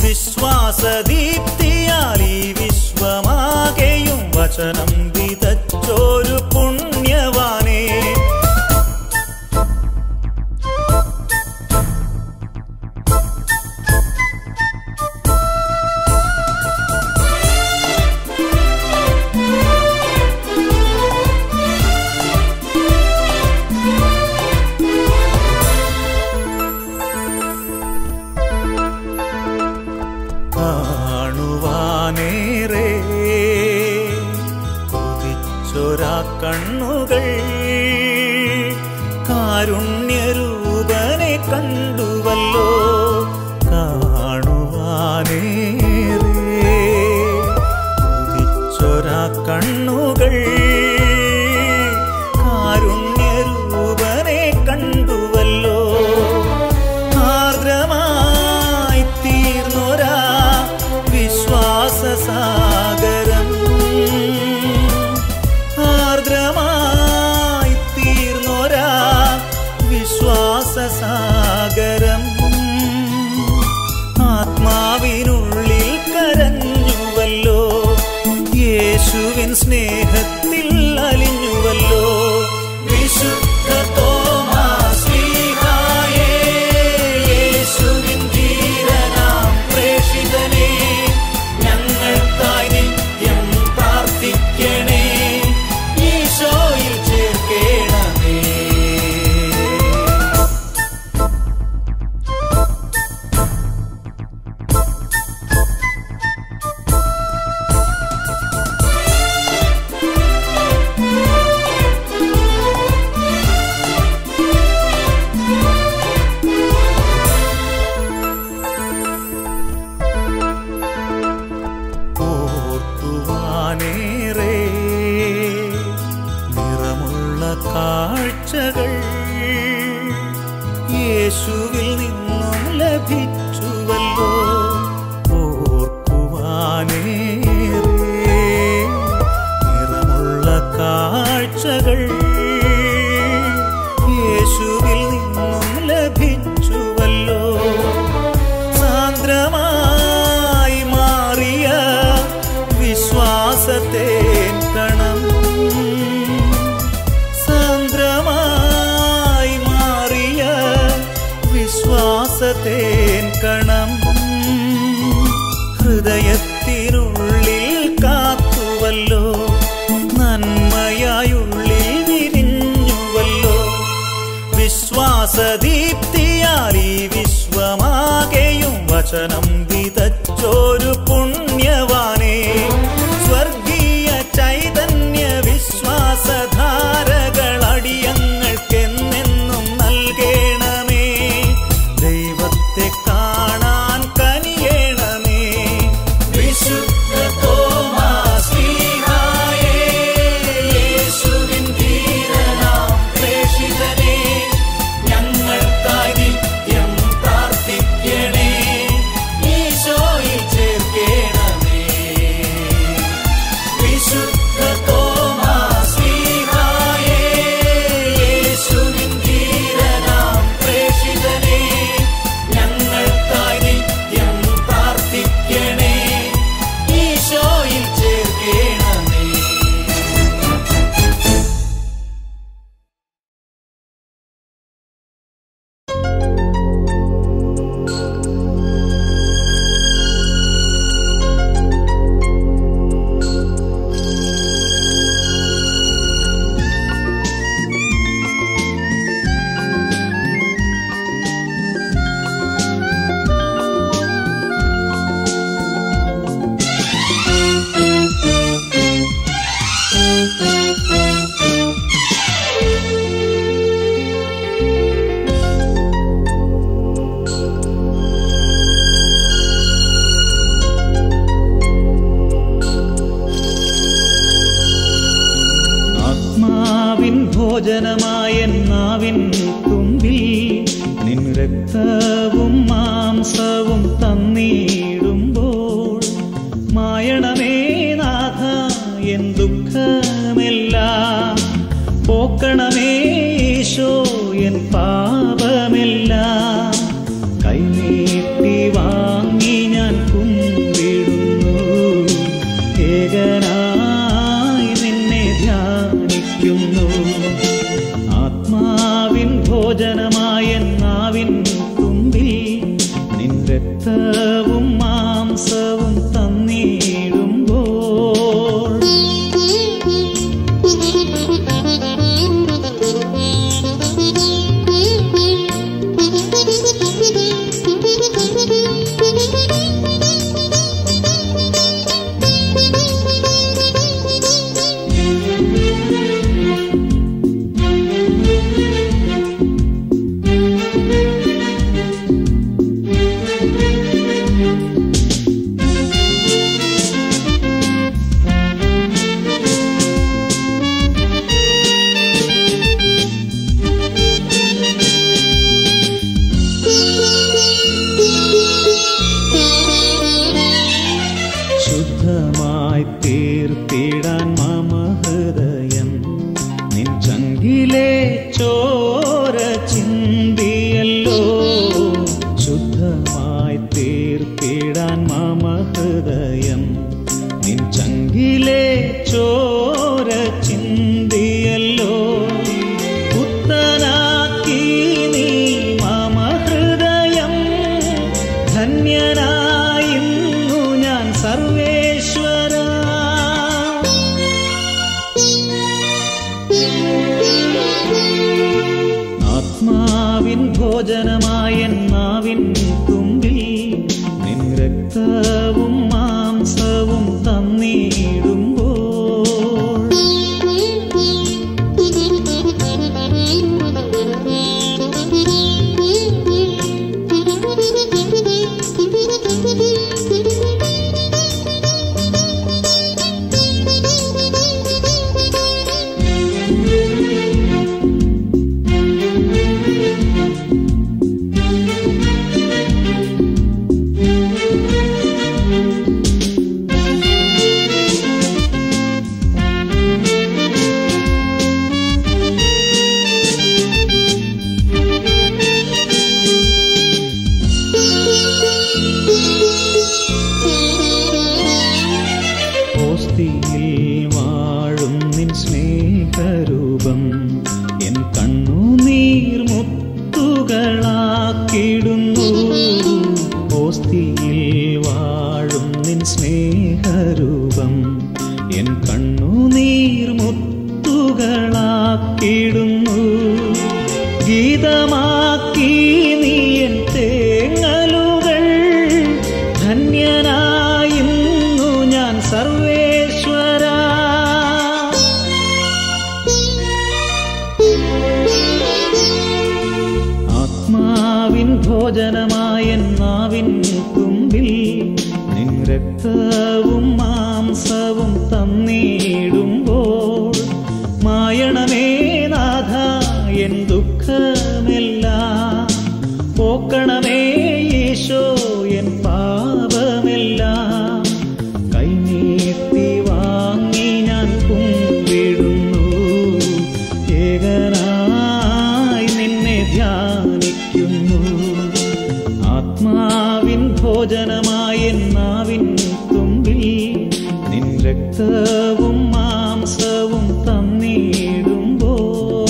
വിശ്വാസദീപ്തിയാൽ ഈ വിശ്വമാകെയും വചനം വിതച്ചോരു പുണ്യവാനേ കാണുവാനേറെ കൊതിച്ചൊരാ കണ്ണുകൾ കാരുണ്യരൂപനെ കണ്ടുവല്ലോ കാണുവാനേറെ കൊതിച്ചൊരാ കണ്ണുകൾ കാരുണ്യരൂപനെ കണ്ടുവല്ലോ ആർദ്രമായി തീർന്നൊരാ വിശ്വാസസാഗരം ആർദ്രമായി തീർന്നൊരാ വിശ്വാസസാഗരം ആത്മാവിനുള്ളിൽ കരഞ്ഞുവല്ലോ യേശുവിൻ സ്നേഹത്തിൽ അലിഞ്ഞുവല്ലോ വിശുദ്ധ തോമാശ്ലീഹായേ യേശുവിൻ ധീരനാം പ്രേഷിതനേ ഞങ്ങൾക്കായി നിത്യം പ്രാർത്ഥിക്കണേ ഈശോയിൽ ചേർക്കേണമേ ഓർക്കുവാനേറെ നിറമുള്ള കാഴ്ചകൾ യേശുവിൽ നിന്നും ലഭിച്ചുവല്ലോ ഓർക്കുവാനേറെ നിറമുള്ള കാഴ്ചകൾ യേശുവിൽ നിന്നും ലഭിച്ചുവല്ലോ സാന്ദ്രമായി മാറിയ വിശ്വാസത്തെ കണം സാന്ദ്രമായി മാറിയ വിശ്വാസത്തെ കണം ഹൃദയത്തിനുള്ളിൽ കാത്തുവല്ലോ നന്മയായുള്ളിൽ വിരിഞ്ഞുവല്ലോ വിശ്വാസദീപ്തിയാൽ ഈ വിശ്വമാകെയും വചനം വിതച്ചോരു പുണ്യവാനേ സ്വർഗീയ ചൈതന്യ വിശ്വാസധാരകൾ അടിയങ്ങൾക്കെന്നെന്നും നൽകേണമേ ദൈവത്തെ കാണാൻ കനിയേണമേ വിശുദ്ധ തോമാശ്ലീഹായേ യേശുവിൻ ധീരനാം പ്രേഷിതനേ ഞങ്ങൾക്കായി നിത്യം പ്രാർത്ഥിക്കണേ ഈശോയിൽ ചേർക്കേണമേ തീർത്തിടാൻ മമ ഹൃദയം നിൻ ചങ്കിലെ ചോര ചിന്തിയല്ലോ ശുദ്ധമായി തീർത്തിടാൻ മമ ഹൃദയം നിൻ ചങ്കിലെ ചോര ചിന്തിയല്ലോ പുത്തനാക്കി നീ മമ ഹൃദയം ധന്യനായിന്നു ഞാൻ സർവേശ്വര ആത്മാവിൻ ഭോജനമായ നാവിൻ തുമ്പിൽ നിൻ രക്തവും മാംസവും തന്നിടുമ്പോൾ ഓസ്തിയിൽ വാഴും നിൻ സ്നേഹരൂപം എൻ കണ്ണുനീർ മുത്തുകളാക്കിടുന്നു ഓസ്തിയിൽ വാഴും നിൻ സ്നേഹരൂപം എൻ കണ്ണുനീർ മുത്തുകളാക്കിടുന്നു ഗീതമാക്കി നീ എൻ തേങ്ങലുകൾ ധന്യനായിന്നു ഞാൻ സർവേശ്വര ആത്മാവിൻ ഭോജനമായ നാവിൻ തുമ്പിൽ നിൻ രക്തവും മാംസവും തന്നിടുമ്പോൾ മായണമേ നാഥ എൻ ദുഃഖമെല്ലാം പോക്കണമേ ഈശോ എൻ പാപമെല്ലാം കൈനീട്ടി വാങ്ങി ഞാൻ കുമ്പിടുന്നു ഏകനായി നിന്നെ ധ്യാനിക്കുന്നു ആത്മാവിൻ ഭോജനമായ നാവിൻ തുമ്പിൽ നിൻ രക്തവും മാംസവും തന്നിടുമ്പോൾ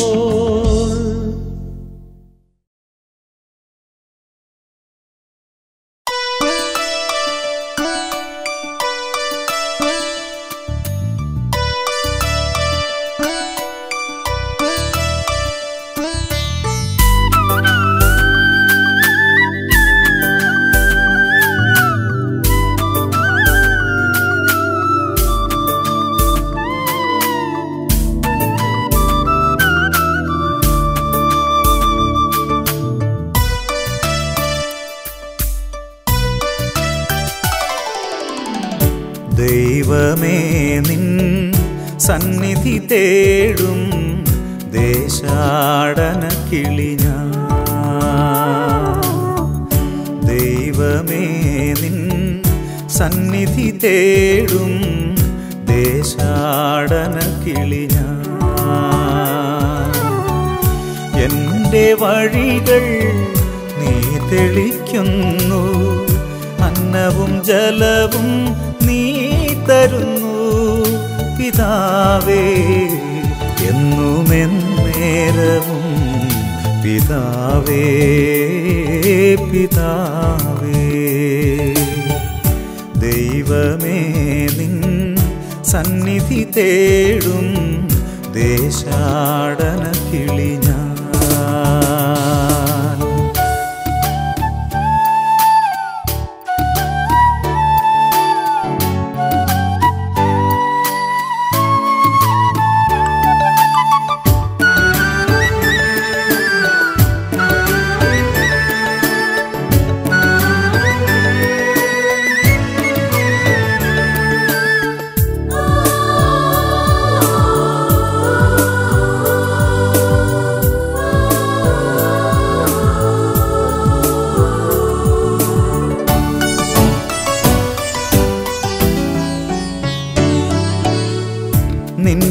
ദൈവമേ നിൻ സന്നിധി തേടും ദേശാടന കിളിഞ്ഞ ദൈവമേ നിൻ സന്നിധി തേടും ദേശാടന കിളിഞ്ഞ എന്റെ വഴികൾ നീ തെളിക്കുന്നു അന്നവും ജലവും നീ തരുന്നു പിതാവേ എന്നുമെന്നേരവും പിതാവേ പിതാവേ ദൈവമേ നിൻ സന്നിധി തേടും ദേശാടന കിളിഞ്ഞ ആ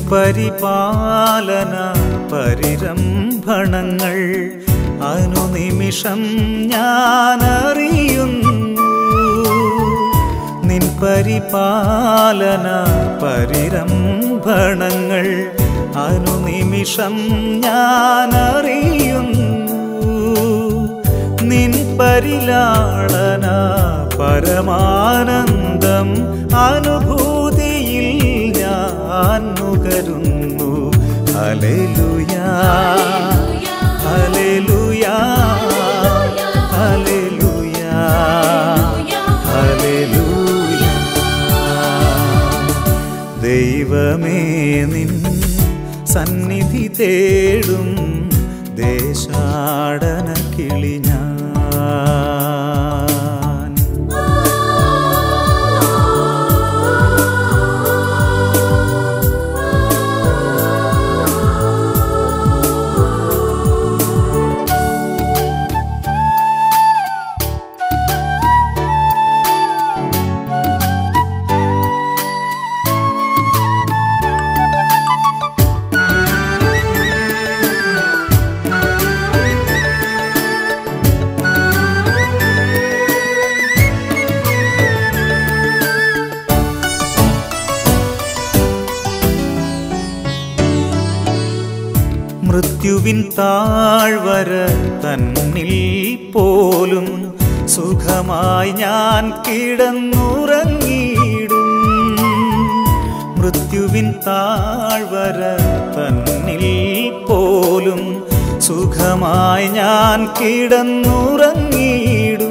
പരിപാലന പരിരംഭണങ്ങൾ അനുനിമിഷം ഞാൻ അറിയുന്നു നിൻ പരിപാലന പരിരംഭണങ്ങൾ അനുനിമിഷം ഞാൻ അറിയുന്നു നിൻ പരിലാളന പരമാനന്ദം അനുഭൂതിയിൽ ഞാൻ നുകരുന്നു ഹല്ലേലൂയാ ഹല്ലേലൂയാ ഹല്ലേലൂയാ ഹല്ലേലൂയാ ദൈവമേ നിൻ സന്നിധി തേടും ദേശാടന കിളി ഞാൻ മൃത്യുവിൻ താഴ്വര തന്നിൽ പോലും സുഖമായി ഞാൻ കിടന്നുറങ്ങിയിടും മൃത്യുവിൻ താഴ്വര തന്നിൽ പോലും സുഖമായി ഞാൻ കിടന്നുറങ്ങിയിടും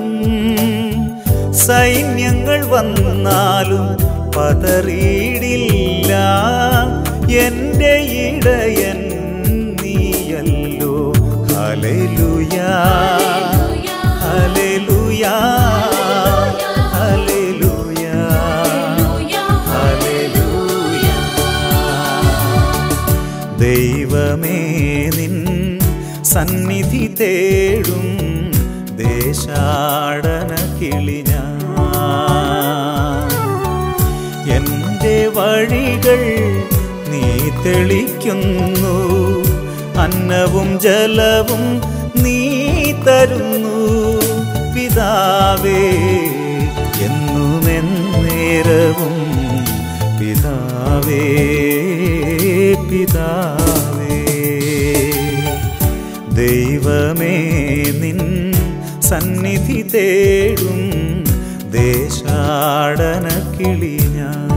സൈന്യങ്ങൾ വന്നാലും പതറിയിടില്ല എൻ്റെ ഇടയൻ നീയല്ലോ ഹല്ലേലൂയാ ഹല്ലേലൂയാ ഹല്ലേലൂയാ ഹല്ലേലൂയാ ദൈവമേ നിൻ സന്നിധി തേടും ദേശാടന കിളി ഞാൻ എൻ്റെ വഴികൾ നീ തെളിക്കുന്നു അന്നവും ജലവും നീ തരുന്നു പിതാവേ എന്നുമെന്നേരവും പിതാവേ പിതാവേ ദൈവമേ നിൻ സന്നിധി തേടും ദേശാടന കിളി ഞാൻ